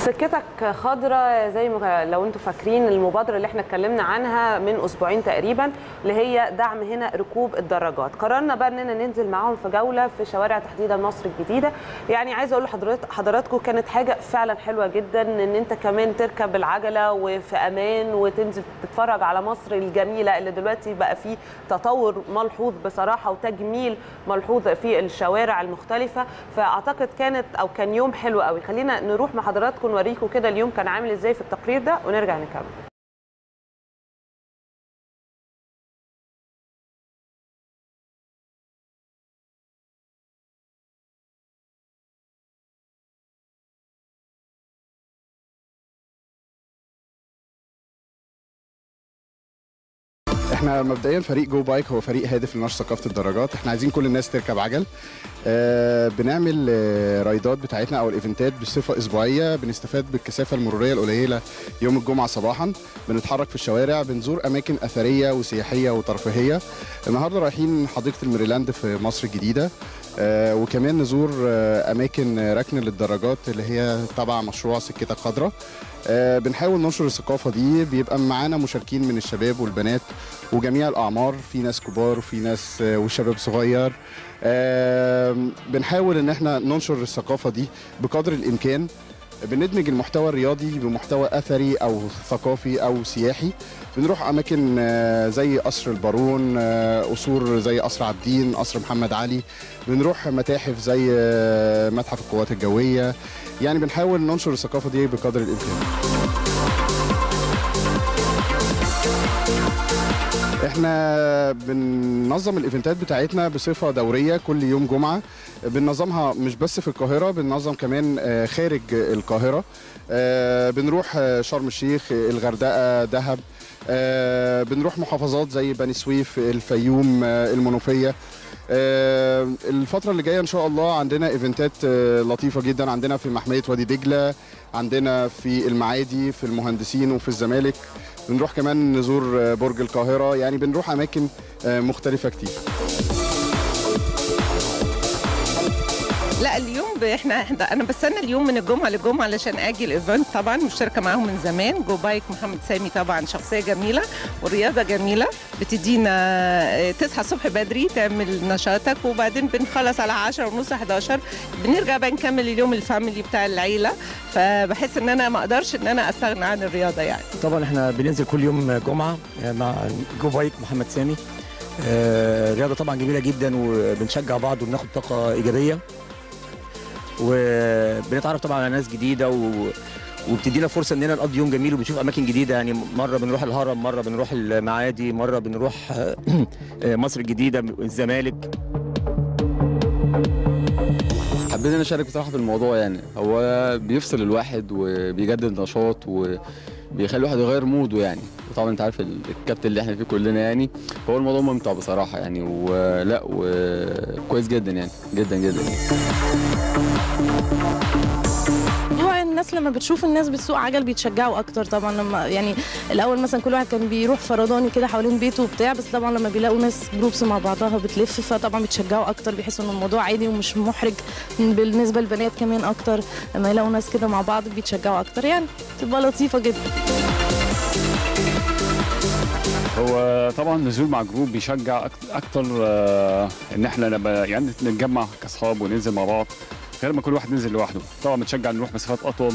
سكتك خضراء زي ما لو انتم فاكرين المبادره اللي احنا اتكلمنا عنها من اسبوعين تقريبا اللي هي دعم هنا ركوب الدراجات قررنا بقى اننا ننزل معاهم في جوله في شوارع تحديدا مصر الجديده يعني عايزه اقول لحضرتك حضراتكم كانت حاجه فعلا حلوه جدا ان انت كمان تركب العجله وفي امان وتنزل تتفرج على مصر الجميله اللي دلوقتي بقى فيه تطور ملحوظ بصراحه وتجميل ملحوظ في الشوارع المختلفه فاعتقد كانت او كان يوم حلو قوي خلينا نروح مع حضراتكم نوريكم كده اليوم كان عامل ازاي في التقرير ده ونرجع نكمل احنا مبدئيا فريق جو بايك هو فريق هادف لنشر ثقافه الدراجات احنا عايزين كل الناس تركب عجل آه بنعمل آه رايدات بتاعتنا او الايفنتات بصفه اسبوعيه بنستفاد بالكثافه المروريه القليله يوم الجمعه صباحا بنتحرك في الشوارع بنزور اماكن اثريه وسياحيه وترفيهيه النهارده رايحين حديقه الميريلاند في مصر الجديده آه وكمان نزور آه اماكن ركن للدراجات اللي هي تبع مشروع سكتك خضراء آه بنحاول ننشر الثقافه دي بيبقى معانا مشاركين من الشباب والبنات وجميع الاعمار في ناس كبار وفي ناس آه وشباب صغير آه بنحاول ان احنا ننشر الثقافه دي بقدر الامكان بندمج المحتوى الرياضي بمحتوى اثري او ثقافي او سياحي بنروح اماكن زي قصر البارون قصور زي قصر عابدين قصر محمد علي بنروح متاحف زي متحف القوات الجويه يعني بنحاول ننشر الثقافه دي بقدر الامكان احنا بننظم الايفنتات بتاعتنا بصفه دوريه كل يوم جمعه بننظمها مش بس في القاهره بننظم كمان خارج القاهره بنروح شرم الشيخ الغردقه دهب بنروح محافظات زي بني سويف الفيوم المنوفيه الفترة اللي جاية إن شاء الله عندنا إيفنتات لطيفة جدا عندنا في محمية وادي دجلة عندنا في المعادي في المهندسين وفي الزمالك بنروح كمان نزور برج القاهرة يعني بنروح أماكن مختلفة كتير لا اليوم احنا انا بستنى اليوم من الجمعه للجمعه علشان اجي الايفنت طبعا مشتركه معاهم من زمان جو بايك محمد سامي طبعا شخصيه جميله والرياضه جميله بتدينا تصحى الصبح بدري تعمل نشاطك وبعدين بنخلص على 10 ونص 11 بنرجع بقى نكمل اليوم الفاميلي بتاع العيله فبحس ان انا ما اقدرش ان انا استغنى عن الرياضه يعني طبعا احنا بننزل كل يوم جمعه مع جو بايك محمد سامي آه رياضه طبعا جميله جدا وبنشجع بعض وبناخد طاقه ايجابيه وبنتعرف طبعا على ناس جديده و... وبتدينا فرصه اننا نقضي يوم جميل وبنشوف اماكن جديده يعني مره بنروح الهرم مره بنروح المعادي مره بنروح مصر الجديده الزمالك حبيت ان اشارك بصراحه في الموضوع يعني هو بيفصل الواحد وبيجدد نشاط وبيخلي الواحد يغير موده يعني وطبعا انت عارف الكابتن اللي احنا فيه كلنا يعني فهو الموضوع ممتع بصراحه يعني ولا وكويس جدا يعني جدا جدا الناس لما بتشوف الناس بتسوق عجل بيتشجعوا اكتر طبعا لما يعني الاول مثلا كل واحد كان بيروح فرداني كده حوالين بيته وبتاع بس طبعا لما بيلاقوا ناس جروبس مع بعضها بتلف فطبعا بيتشجعوا اكتر بيحسوا ان الموضوع عادي ومش محرج بالنسبه للبنات كمان اكتر لما يلاقوا ناس كده مع بعض بيتشجعوا اكتر يعني تبقى لطيفه جدا هو طبعا النزول مع جروب بيشجع اكتر ان احنا نبقى يعني نتجمع كاصحاب وننزل مع بعض غير ما كل واحد ينزل لوحده طبعا بتشجع نروح مسافات اطول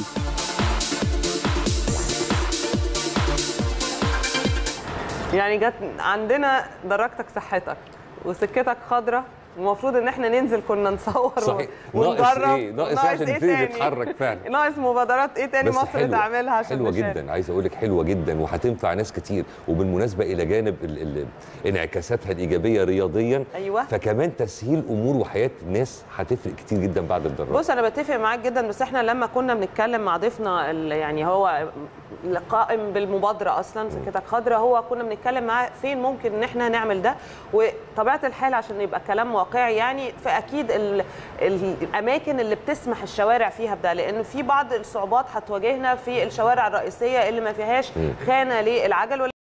يعني جت عندنا دراجتك صحتك وسكتك خضراء المفروض ان احنا ننزل كنا نصور صحيح. ونجرب ناقص ايه ناقص ايه عشان نبتدي تاني؟ نتحرك فعلا ناقص مبادرات ايه تاني بس مصر حلوة. تعملها عشان حلوه نشارك؟ جدا عايز اقول لك حلوه جدا وهتنفع ناس كتير وبالمناسبه الى جانب ال ال انعكاساتها الايجابيه رياضيا ايوه فكمان تسهيل امور وحياه ناس هتفرق كتير جدا بعد الدراسه بص انا بتفق معاك جدا بس احنا لما كنا بنتكلم مع ضيفنا ال- يعني هو القائم بالمبادره اصلا سكتك خضراء هو كنا بنتكلم معاه فين ممكن ان احنا نعمل ده وطبيعه الحال عشان يبقى كلام واقعي يعني فاكيد ال ال الاماكن اللي بتسمح الشوارع فيها بده لان في بعض الصعوبات هتواجهنا في الشوارع الرئيسيه اللي ما فيهاش خانه للعجل